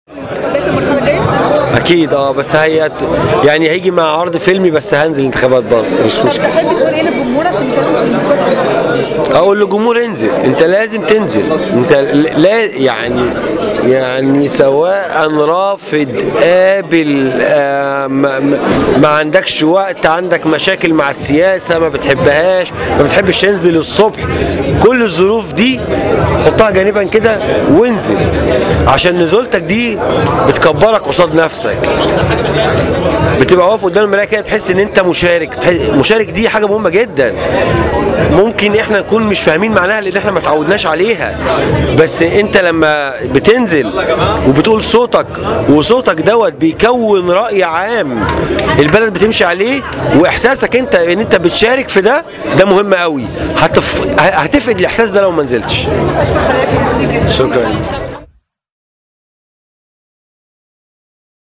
الانتخابات المرحله الجايه اكيد اه بس هي يعني هيجي مع عرض فيلمي بس هنزل انتخابات برضه مش طب مشكله تحب تقول ايه للجمهور عشان يشاركوا في الانتخابات اقول للجمهور انزل انت لازم تنزل انت لا يعني يعني سواء رافض قابل آه ما, ما- ما عندكش وقت عندك مشاكل مع السياسه ما بتحبهاش ما بتحبش تنزل الصبح كل الظروف دي حطها جانبا كده وانزل عشان نزولتك دي بتكبرك قصاد نفسك بتبقى واقف قدام المرايه كده تحس ان انت مشارك تحس- مشارك دي حاجه مهمه جدا ممكن احنا نكون مش فاهمين معناها لان احنا ما تعودناش عليها بس انت لما بتنزل وبتقول صوتك وصوتك دوت بيكون راي عام البلد بتمشي عليه واحساسك انت ان انت بتشارك في ده ده مهم قوي هتف... هتفقد الاحساس ده لو ما نزلتش اشكر حضرتك ميرسي جدا شكرا